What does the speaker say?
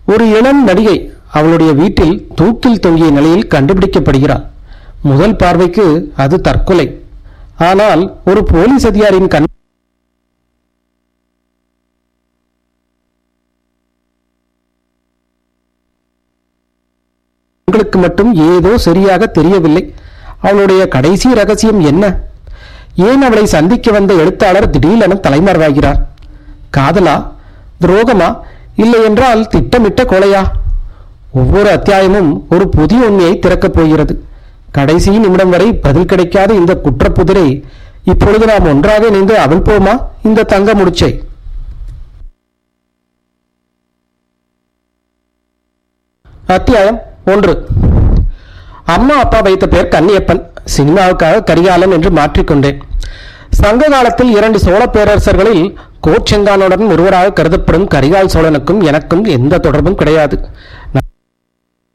ஒரு இளம் நடிகை அவளுடைய வீட்டில் தூக்கில் தொங்கிய நிலையில் கண்டுபிடிக்கப்படுகிறாள் முதல் பார்வைக்கு அது தற்கொலை ஆனால் ஒரு போலீஸ் அதிகாரியின் கண் உங்களுக்கு மட்டும் ஏதோ சரியாக தெரியவில்லை அவளுடைய கடைசி ரகசியம் என்ன ஏன் அவளை சந்திக்க வந்த எழுத்தாளர் திடீரென தலைமறைவாகிறார் காதலா துரோகமா இல்லை என்றால் திட்டமிட்ட கொலையா ஒவ்வொரு அத்தியாயமும் ஒரு புதிய உண்மையை திறக்கப் போகிறது கடைசி நிமிடம் வரை பதில் கிடைக்காத இந்த குற்றப்புதிரை இப்பொழுது நாம் ஒன்றாக இணைந்து அவிழ்ப்போமா இந்த தங்க முடிச்சை அத்தியாயம் ஒன்று அம்மா அப்பா வைத்த பெயர் கன்னியப்பன் சினிமாவுக்காக கரிகாலன் என்று மாற்றிக்கொண்டேன் சங்க காலத்தில் இரண்டு சோழ பேரரசர்களில் கோச்செங்கானுடன் ஒருவராக கருதப்படும் கரிகால் சோழனுக்கும் எனக்கும் எந்த தொடர்பும் கிடையாது